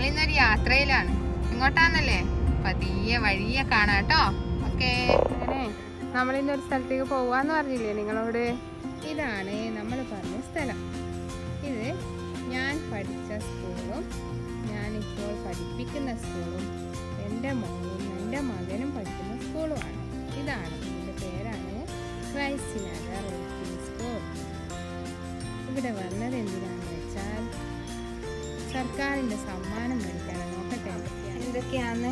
നമ്മളിന്നൊരു യാത്രയിലാണ് ഇങ്ങോട്ടാന്നല്ലേ പതിയെ വഴിയെ കാണാട്ടോ ഓക്കെ അങ്ങനെ നമ്മളിന്നൊരു സ്ഥലത്തേക്ക് പോവാന്ന് പറഞ്ഞില്ലേ നിങ്ങളോട് ഇതാണ് നമ്മൾ പറഞ്ഞ സ്ഥലം ഇത് ഞാൻ പഠിച്ച സ്കൂളും ഞാനിപ്പോൾ പഠിപ്പിക്കുന്ന സ്കൂളും എൻ്റെ മോനും എൻ്റെ മകനും പഠിക്കുന്ന സ്കൂളുമാണ് ഇതാണ് ഇതിൻ്റെ പേരാണ് ക്രൈസ്റ്റ് നഗർ സ്കൂൾ ഇവിടെ വന്നത് എന്തിനാണെന്ന് വെച്ചാൽ സർക്കാരിൻ്റെ സമ്മാനം മേടിക്കാനാണ് നോക്കട്ടെ എന്തൊക്കെയാണ്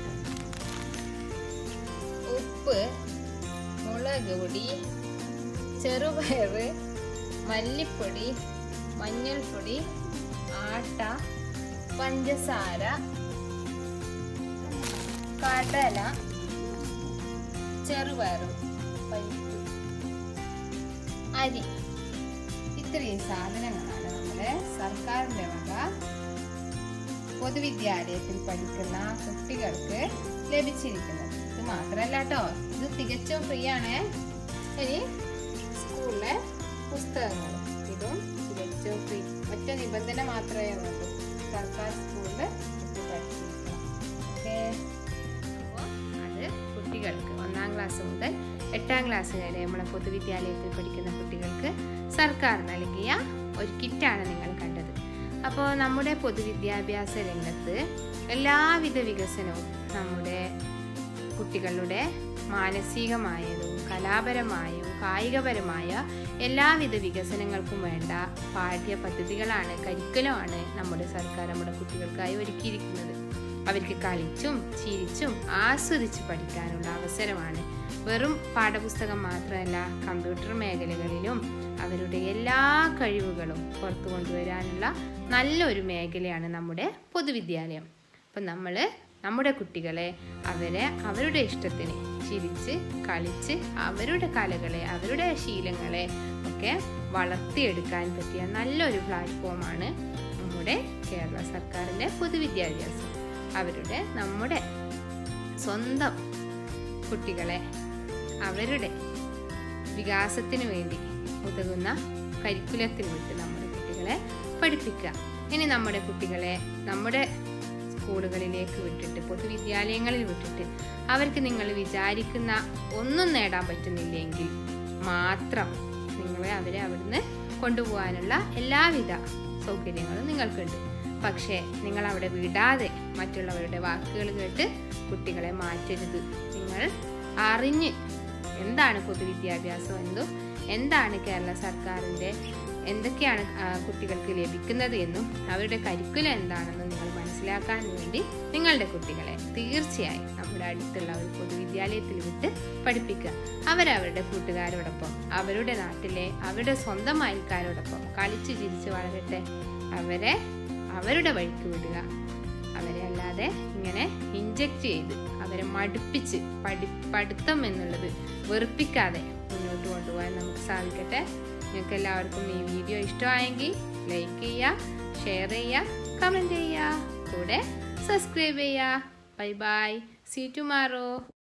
ഉപ്പ് മുളക് പൊടി ചെറുപയർ മല്ലിപ്പൊടി മഞ്ഞൾപ്പൊടി ആട്ട പഞ്ചസാര കടല ചെറുപയറും പരിപ്പ് അരി ഇത്രയും സാധനങ്ങളാണ് നമ്മുടെ സർക്കാരിൻ്റെ വക പൊതുവിദ്യാലയത്തിൽ പഠിക്കുന്ന കുട്ടികൾക്ക് ലഭിച്ചിരിക്കുന്നത് ഇത് മാത്രമല്ല കേട്ടോ ഇത് തികച്ചും ഫ്രീ ആണ് ഇനി സ്കൂളിലെ പുസ്തകങ്ങളും ഇതും തികച്ചും ഫ്രീ ഒറ്റ നിബന്ധന മാത്രമേ ഉള്ളൂ സർക്കാർ സ്കൂളിൽ ഇത് പഠിച്ചിരിക്കണം ഓക്കെ അപ്പോൾ അത് കുട്ടികൾക്ക് ഒന്നാം ക്ലാസ് മുതൽ എട്ടാം ക്ലാസ് വരെ നമ്മളെ പൊതുവിദ്യാലയത്തിൽ പഠിക്കുന്ന കുട്ടികൾക്ക് സർക്കാർ നൽകിയ ഒരു കിറ്റാണ് നിങ്ങൾ കണ്ടത് അപ്പോൾ നമ്മുടെ പൊതുവിദ്യാഭ്യാസ രംഗത്ത് എല്ലാവിധ വികസനവും നമ്മുടെ കുട്ടികളുടെ മാനസികമായതും കലാപരമായും കായികപരമായ എല്ലാവിധ വികസനങ്ങൾക്കും വേണ്ട പാഠ്യ പദ്ധതികളാണ് കരിക്കുലമാണ് നമ്മുടെ സർക്കാർ നമ്മുടെ കുട്ടികൾക്കായി ഒരുക്കിയിരിക്കുന്നത് അവർക്ക് കളിച്ചും ചിരിച്ചും ആസ്വദിച്ച് പഠിക്കാനുള്ള അവസരമാണ് വെറും പാഠപുസ്തകം മാത്രമല്ല കമ്പ്യൂട്ടർ മേഖലകളിലും അവരുടെ എല്ലാ കഴിവുകളും പുറത്തു കൊണ്ടുവരാനുള്ള നല്ലൊരു മേഖലയാണ് നമ്മുടെ പൊതുവിദ്യാലയം അപ്പം നമ്മൾ നമ്മുടെ കുട്ടികളെ അവരെ അവരുടെ ഇഷ്ടത്തിന് ചിരിച്ച് കളിച്ച് അവരുടെ കലകളെ അവരുടെ ശീലങ്ങളെ ഒക്കെ വളർത്തിയെടുക്കാൻ പറ്റിയ നല്ലൊരു പ്ലാറ്റ്ഫോമാണ് നമ്മുടെ കേരള സർക്കാരിൻ്റെ പൊതുവിദ്യാഭ്യാസം അവരുടെ നമ്മുടെ സ്വന്തം കുട്ടികളെ അവരുടെ വികാസത്തിന് വേണ്ടി ഉതകുന്ന കരിക്കുലത്തിൽ വിട്ട് നമ്മുടെ കുട്ടികളെ പഠിപ്പിക്കുക ഇനി നമ്മുടെ കുട്ടികളെ നമ്മുടെ സ്കൂളുകളിലേക്ക് വിട്ടിട്ട് പൊതുവിദ്യാലയങ്ങളിൽ വിട്ടിട്ട് അവർക്ക് നിങ്ങൾ വിചാരിക്കുന്ന ഒന്നും നേടാൻ പറ്റുന്നില്ലെങ്കിൽ മാത്രം നിങ്ങളെ അവരെ അവിടുന്ന് കൊണ്ടുപോകാനുള്ള എല്ലാവിധ സൗകര്യങ്ങളും നിങ്ങൾക്കുണ്ട് പക്ഷേ നിങ്ങൾ അവിടെ വിടാതെ മറ്റുള്ളവരുടെ വാക്കുകൾ കേട്ട് കുട്ടികളെ മാറ്റരുത് നിങ്ങൾ അറിഞ്ഞ് എന്താണ് പൊതുവിദ്യാഭ്യാസം എന്നും എന്താണ് കേരള സർക്കാരിൻ്റെ എന്തൊക്കെയാണ് ആ, കുട്ടികൾക്ക് ലഭിക്കുന്നത് എന്നും അവരുടെ കരിക്കുലം എന്താണെന്നും നിങ്ങൾ മനസ്സിലാക്കാൻ വേണ്ടി നിങ്ങളുടെ കുട്ടികളെ തീർച്ചയായും നമ്മുടെ അടുത്തുള്ള ഒരു പൊതുവിദ്യാലയത്തിൽ വിട്ട് പഠിപ്പിക്കുക അവരവരുടെ കൂട്ടുകാരോടൊപ്പം അവരുടെ നാട്ടിലെ അവരുടെ സ്വന്തം അയൽക്കാരോടൊപ്പം കളിച്ചു ചിരിച്ച് വളരട്ടെ അവരെ അവരുടെ വഴിക്ക് വിടുക അവരെ അല്ലാതെ ഇങ്ങനെ ഇഞ്ചക്ട് ചെയ്ത് അവരെ മടുപ്പിച്ച് പഠി പഠിത്തം എന്നുള്ളത് വെറുപ്പിക്കാതെ മുന്നോട്ട് കൊണ്ടുപോകാൻ നമുക്ക് സാധിക്കട്ടെ നിങ്ങൾക്ക് എല്ലാവർക്കും ഈ വീഡിയോ ഇഷ്ടമായെങ്കിൽ ലൈക്ക് ചെയ്യുക ഷെയർ ചെയ്യുക കമൻറ്റ് ചെയ്യുക കൂടെ സബ്സ്ക്രൈബ് ചെയ്യുക ബൈ ബൈ സീ ടുമാറോ